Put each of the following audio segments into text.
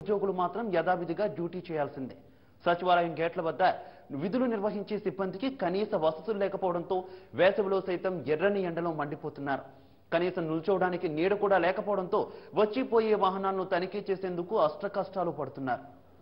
ఉద్యోగులు మాత్రం యథావిధిగా డ్యూటీ చేయాల్సిందే సచివాలయం గేట్ల వద్ద విధులు నిర్వహించే సిబ్బందికి కనీస వసతులు లేకపోవడంతో వేసవిలో సైతం ఎర్రని ఎండలో మండిపోతున్నారు కనీసం నిల్చోవడానికి నీడ కూడా లేకపోవడంతో వచ్చిపోయే వాహనాలను తనిఖీ చేసేందుకు అష్టకష్టాలు పడుతున్నారు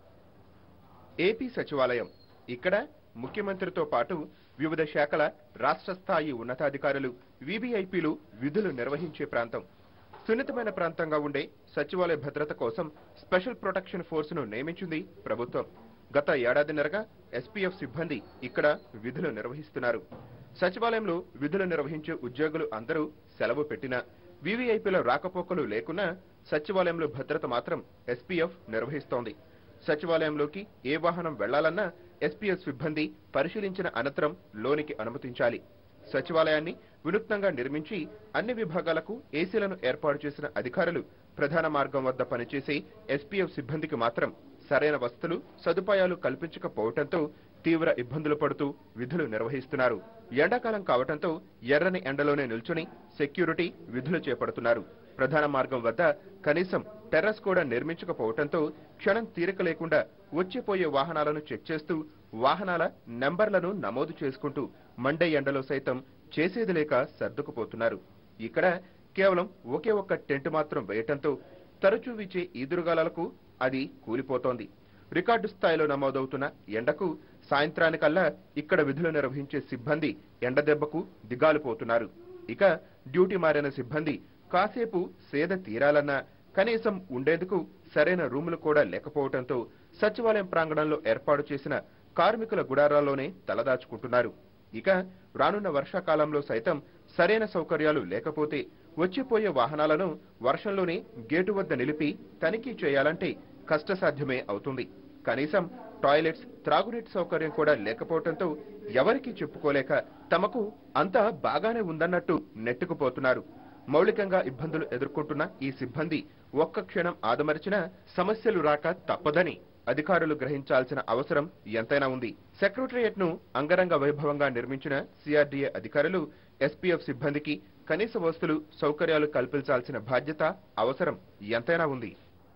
ఏపీ సచివాలయం ఇక్కడ ముఖ్యమంత్రితో పాటు వివిధ శాఖల రాష్ట్ర స్థాయి ఉన్నతాధికారులు వివిఐపీలు విధులు నిర్వహించే ప్రాంతం సున్నితమైన ప్రాంతంగా ఉండే సచివాలయ భద్రత కోసం స్పెషల్ ప్రొటెక్షన్ ఫోర్స్ ను నియమించింది ప్రభుత్వం గత ఏడాదిన్నరగా ఎస్పీఎఫ్ సిబ్బంది ఇక్కడ విధులు నిర్వహిస్తున్నారు సచివాలయంలో విధులు నిర్వహించే ఉద్యోగులు అందరూ సెలవు పెట్టినా వివిఐపీల రాకపోకలు లేకున్నా సచివాలయంలో భద్రత మాత్రం ఎస్పీఎఫ్ నిర్వహిస్తోంది సచివాలయంలోకి ఏ వాహనం వెళ్లాలన్నా ఎస్పీఎస్ సిబ్బంది పరిశీలించిన అనంతరం లోనికి అనుమతించాలి సచివాలయాన్ని వినూత్నంగా నిర్మించి అన్ని విభాగాలకు ఏసీలను ఏర్పాటు చేసిన అధికారులు ప్రధాన మార్గం వద్ద పనిచేసే ఎస్పీఎఫ్ సిబ్బందికి మాత్రం సరైన వసతులు సదుపాయాలు కల్పించకపోవడంతో తీవ్ర ఇబ్బందులు పడుతూ విధులు నిర్వహిస్తున్నారు ఎండాకాలం కావటంతో ఎర్రని ఎండలోనే నిల్చుని సెక్యూరిటీ విధులు చేపడుతున్నారు ప్రధాన మార్గం వద్ద కనీసం టెర్రస్ కూడా నిర్మించకపోవడంతో క్షణం తీరిక లేకుండా వచ్చిపోయే వాహనాలను చెక్ చేస్తూ వాహనాల నెంబర్లను నమోదు చేసుకుంటూ మండే ఎండలో సైతం చేసేది లేక సర్దుకుపోతున్నారు ఇక్కడ కేవలం ఒకే ఒక్క టెంట్ మాత్రం వేయటంతో తరచూ వీచే ఈదురుగాలకు అది కూలిపోతోంది రికార్డు స్థాయిలో నమోదవుతున్న ఎండకు సాయంత్రానికల్లా ఇక్కడ విధులు నిర్వహించే సిబ్బంది ఎండ దెబ్బకు దిగాలిపోతున్నారు ఇక డ్యూటీ మారిన సిబ్బంది కాసేపు సేద తీరాలన్నా కనీసం ఉండేందుకు సరైన రూములు కూడా లేకపోవడంతో సచివాలయం ప్రాంగణంలో ఏర్పాటు చేసిన కార్మికుల గుడారాల్లోనే తలదాచుకుంటున్నారు ఇక రానున్న వర్షాకాలంలో సైతం సరైన సౌకర్యాలు లేకపోతే వచ్చిపోయే వాహనాలను వర్షంలోనే గేటు వద్ద నిలిపి తనిఖీ చేయాలంటే కష్టసాధ్యమే అవుతుంది కనీసం టాయిలెట్స్ త్రాగునీటి సౌకర్యం కూడా లేకపోవడంతో ఎవరికీ చెప్పుకోలేక తమకు అంతా బాగానే ఉందన్నట్టు నెట్టుకుపోతున్నారు మౌలికంగా ఇబ్బందులు ఎదుర్కొంటున్న ఈ సిబ్బంది ఒక్క క్షణం ఆదమరిచినా సమస్యలు రాక తప్పదని అధికారులు గ్రహించాల్సిన అవసరం ఎంతైనా ఉంది సెక్రటరియట్ ను అంగరంగ వైభవంగా నిర్మించిన సిఆర్డీఏ అధికారులు ఎస్పీఎఫ్ సిబ్బందికి కనీస వస్తువులు సౌకర్యాలు కల్పించాల్సిన బాధ్యత అవసరం ఎంతైనా ఉంది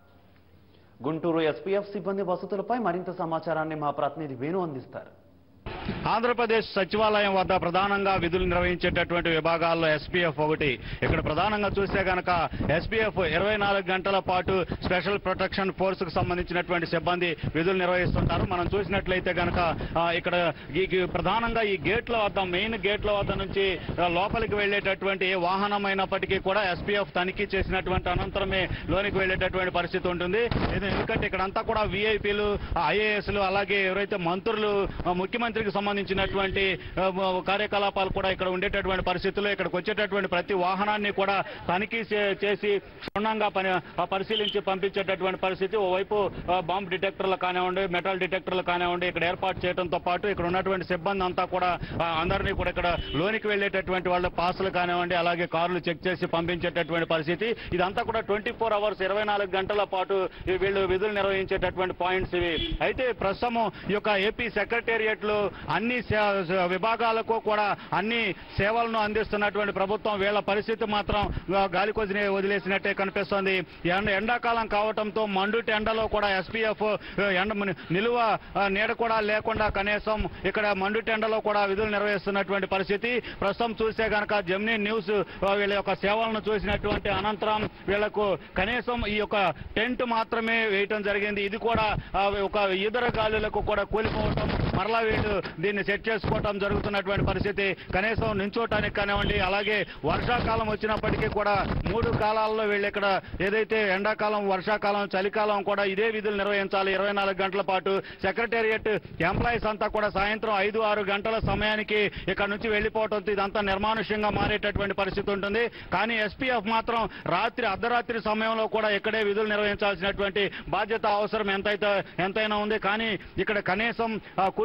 గుంటూరు ఎస్పీఎఫ్ సిబ్బంది వసతులపై మరింత సమాచారాన్ని మా ప్రతినిధి వేణు అందిస్తారు ఆంధ్రప్రదేశ్ సచివాలయం వద్ద ప్రధానంగా విధులు నిర్వహించేటటువంటి విభాగాల్లో ఎస్పీఎఫ్ ఒకటి ఇక్కడ ప్రధానంగా చూస్తే గనక ఎస్పీఎఫ్ ఇరవై నాలుగు గంటల పాటు స్పెషల్ ప్రొటెక్షన్ ఫోర్స్ కు సంబంధించినటువంటి సిబ్బంది విధులు నిర్వహిస్తుంటారు మనం చూసినట్లయితే గనక ఆ, ఇక్కడ ఈ ఈ ప్రధానంగా ఈ గేట్ల వద్ద మెయిన్ గేట్ల వద్ద నుంచి ఆ, లోపలికి వెళ్లేటటువంటి ఏ వాహనమైనప్పటికీ కూడా ఎస్పీఎఫ్ తనిఖీ చేసినటువంటి అనంతరమే లోనికి వెళ్లేటటువంటి పరిస్థితి ఉంటుంది ఇది ఎందుకంటే ఇక్కడంతా కూడా విఐపీలు ఐఏఎస్లు అలాగే ఎవరైతే మంత్రులు ఆ, ముఖ్యమంత్రికి సంబంధించినటువంటి ఆ, కార్యకలాపాలు కూడా ఇక్కడ ఉండేటటువంటి పరిస్థితుల్లో ఇక్కడికి వచ్చేటటువంటి ప్రతి వాహనాన్ని కూడా తనిఖీ చే- చేసి క్షుణ్ణంగా పని ఆ, పరిశీలించి పంపించేటటువంటి పరిస్థితి ఓవైపు ఆ, బాంబ్ డిటెక్టర్లు కానివ్వండి మెటల్ డిటెక్టర్లు కానివ్వండి ఇక్కడ ఏర్పాటు చేయడంతో పాటు ఇక్కడ ఉన్నటువంటి సిబ్బంది అంతా కూడా ఆ, అందరినీ కూడా ఇక్కడ లోనికి వెళ్ళేటటువంటి వాళ్ళ పాసులు కానివ్వండి అలాగే కార్లు చెక్ చేసి పంపించేటటువంటి పరిస్థితి ఇదంతా కూడా ట్వంటీ ఫోర్ అవర్స్ ఇరవై నాలుగు గంటల పాటు ఈ వీళ్ళు విధులు నిర్వహించేటటువంటి పాయింట్స్ ఇవి అయితే ప్రస్తుతం ఈ యొక్క ఏపీ సెక్రటేరియట్ లో అన్ని సే- విభాగాలకు కూడా అన్ని సేవలను అందిస్తున్నటువంటి ప్రభుత్వం వీళ్ళ పరిస్థితి మాత్రం ఆ, గాలి కొద్ది వదిలేసినట్టే కనిపిస్తోంది ఎండ ఎండాకాలం కావటంతో మండుటి ఎండలో కూడా ఎస్పీఎఫ్ ఎండ నిలువ ఆ, నీడ కూడా లేకుండా కనీసం ఇక్కడ మండుటి ఎండలో కూడా విధులు నిర్వహిస్తున్నటువంటి పరిస్థితి ప్రస్తుతం చూస్తే గనక జమ్నీ న్యూస్ ఆ, వీళ్ళ యొక్క సేవలను చూసినటువంటి అనంతరం వీళ్లకు కనీసం ఈ యొక్క టెంట్ మాత్రమే వేయటం జరిగింది ఇది కూడా ఆ, ఒక ఇతర గాలులకు కూడా కూలిపోవటం మరలా వీళ్ళు దీన్ని సెట్ చేసుకోవటం జరుగుతున్నటువంటి పరిస్థితి కనీసం నించోటానికి కానివ్వండి అలాగే వర్షాకాలం వచ్చినప్పటికీ కూడా మూడు కాలాల్లో వీళ్ళు ఇక్కడ ఏదైతే ఎండాకాలం వర్షాకాలం చలికాలం కూడా ఇదే విధులు నిర్వహించాలి ఇరవై నాలుగు గంటల పాటు సెక్రటేరియట్ ఎంప్లాయీస్ అంతా కూడా సాయంత్రం ఐదు ఆరు గంటల సమయానికి ఇక్కడ నుంచి వెళ్లిపోవడంతో ఇదంతా నిర్మానుష్యంగా మారేటటువంటి పరిస్థితి ఉంటుంది కానీ ఎస్పీఎఫ్ మాత్రం రాత్రి అర్ధరాత్రి సమయంలో కూడా ఇక్కడే విధులు నిర్వహించాల్సినటువంటి బాధ్యత అవసరం ఎంతైతే ఎంతైనా ఉంది కానీ ఇక్కడ కనీసం ఆ, కూర్చో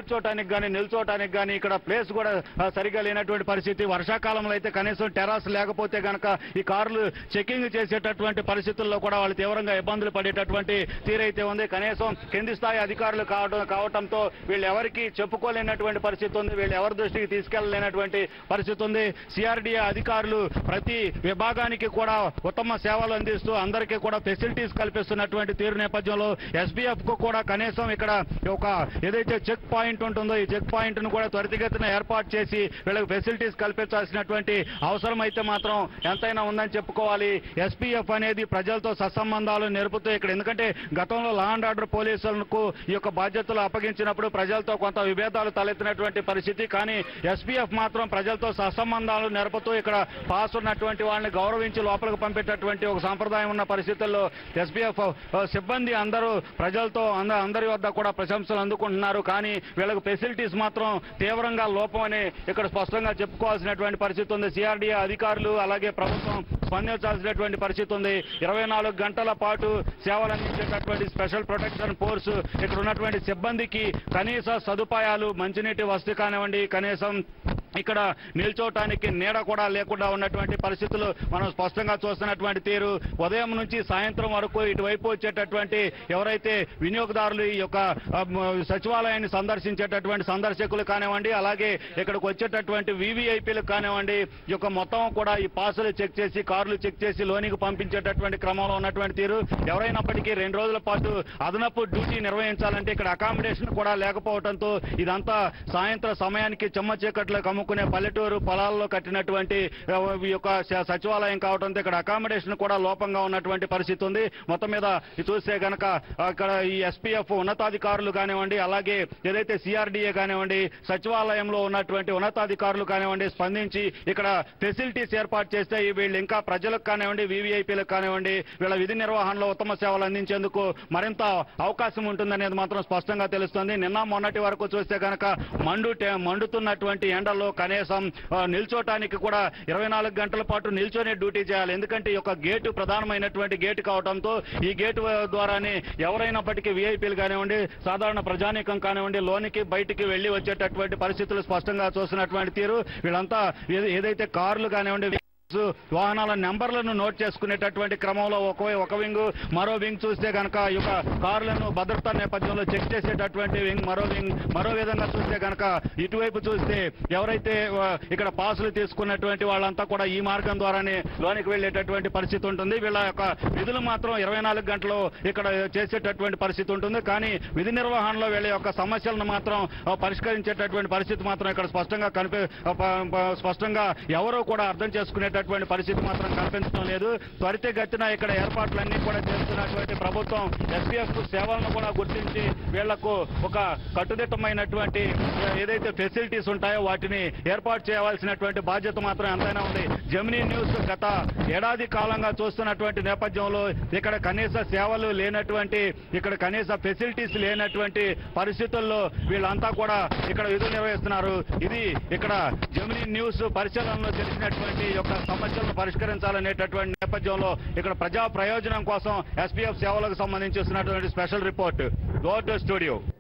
కూర్చోటానికి కానీ నిల్చోటానికి కానీ ఇక్కడ ప్లేస్ కూడా ఆ, సరిగా లేనటువంటి పరిస్థితి వర్షాకాలంలో అయితే కనీసం టెరాస్ లేకపోతే గనక ఈ కార్లు చెకింగ్ చేసేటటువంటి పరిస్థితుల్లో కూడా వాళ్ళు తీవ్రంగా ఇబ్బందులు పడేటటువంటి తీరైతే ఉంది కనీసం కింది స్థాయి అధికారులు కావడం కావటంతో వీళ్ళు ఎవరికి చెప్పుకోలేనటువంటి పరిస్థితి ఉంది వీళ్ళు ఎవరి దృష్టికి తీసుకెళ్లలేనటువంటి పరిస్థితి ఉంది సిఆర్డీఏ అధికారులు ప్రతి విభాగానికి కూడా ఉత్తమ సేవలు అందిస్తూ అందరికీ కూడా ఫెసిలిటీస్ కల్పిస్తున్నటువంటి తీరు నేపథ్యంలో ఎస్బీఎఫ్ కు కూడా కనీసం ఇక్కడ ఒక ఏదైతే చెక్ పాయింట్ ఉంటుందో ఈ చెక్ పాయింట్ ను కూడా త్వరితగతిన ఏర్పాటు చేసి వీళ్ళకి ఫెసిలిటీస్ కల్పించాల్సినటువంటి అవసరం అయితే మాత్రం ఎంతైనా ఉందని చెప్పుకోవాలి ఎస్పీఎఫ్ అనేది ప్రజలతో సత్సంబంధాలు నేర్పుతూ ఇక్కడ ఎందుకంటే గతంలో లా అండ్ ఆర్డర్ పోలీసులకు ఈ యొక్క బాధ్యతలు అప్పగించినప్పుడు ప్రజలతో కొంత విభేదాలు తలెత్తినటువంటి పరిస్థితి కానీ ఎస్పీఎఫ్ మాత్రం ప్రజలతో సత్సంబంధాలు నేర్పుతూ ఇక్కడ పాస్ ఉన్నటువంటి వాళ్ళని గౌరవించి లోపలికి పంపేటటువంటి ఒక సాంప్రదాయం ఉన్న పరిస్థితుల్లో ఎస్పీఎఫ్ సిబ్బంది అందరూ ప్రజలతో అంద- అందరి వద్ద కూడా ప్రశంసలు అందుకుంటున్నారు కానీ వీళ్ళకి ఫెసిలిటీస్ మాత్రం తీవ్రంగా లోపం అని ఇక్కడ స్పష్టంగా చెప్పుకోవాల్సినటువంటి పరిస్థితి ఉంది సిఆర్డీఏ అధికారులు అలాగే ప్రభుత్వం స్పందించాల్సినటువంటి పరిస్థితి ఉంది ఇరవై నాలుగు గంటల పాటు సేవలు అందించేటటువంటి స్పెషల్ ప్రొటెక్షన్ ఫోర్స్ ఇక్కడ ఉన్నటువంటి సిబ్బందికి కనీస సదుపాయాలు మంచినీటి వసతి కానివ్వండి కనీసం ఇక్కడ నిల్చోటానికి నీడ కూడా లేకుండా ఉన్నటువంటి పరిస్థితులు మనం స్పష్టంగా చూస్తున్నటువంటి తీరు ఉదయం నుంచి సాయంత్రం వరకు ఇటువైపు వచ్చేటటువంటి ఎవరైతే వినియోగదారులు ఈ యొక్క ఆ, మ, సచివాలయాన్ని సందర్శించేటటువంటి సందర్శకులు కానివ్వండి అలాగే ఇక్కడికి వచ్చేటటువంటి వివిఐపీలకు కానివ్వండి ఈ యొక్క మొత్తం కూడా ఈ పాసులు చెక్ చేసి కార్లు చెక్ చేసి లోనికి పంపించేటటువంటి క్రమంలో ఉన్నటువంటి తీరు ఎవరైనప్పటికీ రెండు రోజుల పాటు అదనపు డ్యూటీ నిర్వహించాలంటే ఇక్కడ అకామిడేషన్ కూడా లేకపోవడంతో ఇదంతా సాయంత్రం సమయానికి చెమ్మ చీకట్లో కమ్ముకునే పల్లెటూరు పొలాల్లో కట్టినటువంటి ఆ, ఈ యొక్క స- సచివాలయం కావడంతో ఇక్కడ అకామిడేషన్ కూడా లోపంగా ఉన్నటువంటి పరిస్థితి ఉంది మొత్తం మీద ఇది చూస్తే గనక ఆ, ఇక్కడ ఈ ఎస్పీఎఫ్ ఉన్నతాధికారులు కానివ్వండి అలాగే ఏదైతే సిఆర్డీఏ కానివ్వండి సచివాలయంలో ఉన్నటువంటి ఉన్నతాధికారులు కానివ్వండి స్పందించి ఇక్కడ ఫెసిలిటీస్ ఏర్పాటు చేస్తే ఈ వీళ్ళు ఇంకా ప్రజలకు కానివ్వండి వివిఐపీలకు కానివ్వండి వీళ్ళ విధి నిర్వహణలో ఉత్తమ సేవలు అందించేందుకు మరింత అవకాశం ఉంటుందనేది మాత్రం స్పష్టంగా తెలుస్తుంది నిన్న మొన్నటి వరకు చూస్తే కనుక మండు టే- మండుతున్నటువంటి ఎండల్లో కనీసం ఆ, నిల్చోటానికి కూడా ఇరవై నాలుగు గంటల పాటు నిల్చొని డ్యూటీ చేయాలి ఎందుకంటే ఈ యొక్క గేటు ప్రధానమైనటువంటి గేటు కావడంతో ఈ గేటు ద్వారానే ఎవరైనప్పటికీ విఐపీలు కానివ్వండి సాధారణ ప్రజానీకం కానివ్వండి లోనికి బయటికి వెళ్లి వచ్చేటటువంటి పరిస్థితులు స్పష్టంగా చూస్తున్నటువంటి తీరు వీళ్ళంతా ఏ- ఏదైతే కార్లు కానివ్వండి వాహనాల నెంబర్లను నోట్ చేసుకునేటటువంటి క్రమంలో ఒక ఒక వింగ్ మరో వింగ్ చూస్తే కనుక ఈ యొక్క కార్లను భద్రతా నేపథ్యంలో చెక్ చేసేటటువంటి వింగ్ మరో వింగ్ మరో విధంగా చూస్తే కనుక ఇటువైపు చూస్తే ఎవరైతే ఆ, ఇక్కడ పాసులు తీసుకున్నటువంటి వాళ్ళంతా కూడా ఈ మార్గం ద్వారానే లోనికి వెళ్ళేటటువంటి పరిస్థితి ఉంటుంది వీళ్ళ యొక్క విధులు మాత్రం ఇరవై నాలుగు గంటలు ఇక్కడ చేసేటటువంటి పరిస్థితి ఉంటుంది కానీ విధి నిర్వహణలో వీళ్ళ యొక్క సమస్యలను మాత్రం ఆ, పరిష్కరించేటటువంటి పరిస్థితి మాత్రం ఇక్కడ స్పష్టంగా కనిపి ఆ, ప- ప- స్పష్టంగా ఎవరో కూడా అర్థం చేసుకునేటటువంటి పరిస్థితి మాత్రం కనిపించడం లేదు త్వరితగతిన ఇక్కడ ఏర్పాట్లన్నీ కూడా చేస్తున్నటువంటి ప్రభుత్వం ఎస్పీఎఫ్ సేవలను కూడా గుర్తించి వీళ్లకు ఒక కట్టుదిట్టమైనటువంటి ఆ, ఏదైతే ఫెసిలిటీస్ ఉంటాయో వాటిని ఏర్పాటు చేయవలసినటువంటి బాధ్యత మాత్రం ఎంతైనా ఉంది జమినీ న్యూస్ గత ఏడాది కాలంగా చూస్తున్నటువంటి నేపథ్యంలో ఇక్కడ కనీస సేవలు లేనటువంటి ఇక్కడ కనీస ఫెసిలిటీస్ లేనటువంటి పరిస్థితుల్లో వీళ్ళంతా కూడా ఇక్కడ విధులు నిర్వహిస్తున్నారు ఇది ఇక్కడ జమినీ న్యూస్ పరిశీలనలో తెలిసినటువంటి యొక్క సమస్యలను పరిష్కరించాలనేటటువంటి నేపథ్యంలో ఇక్కడ ప్రజా ప్రయోజనం కోసం ఎస్పీఎఫ్ సేవలకు సంబంధించి ఇస్తున్నటువంటి special report go to studio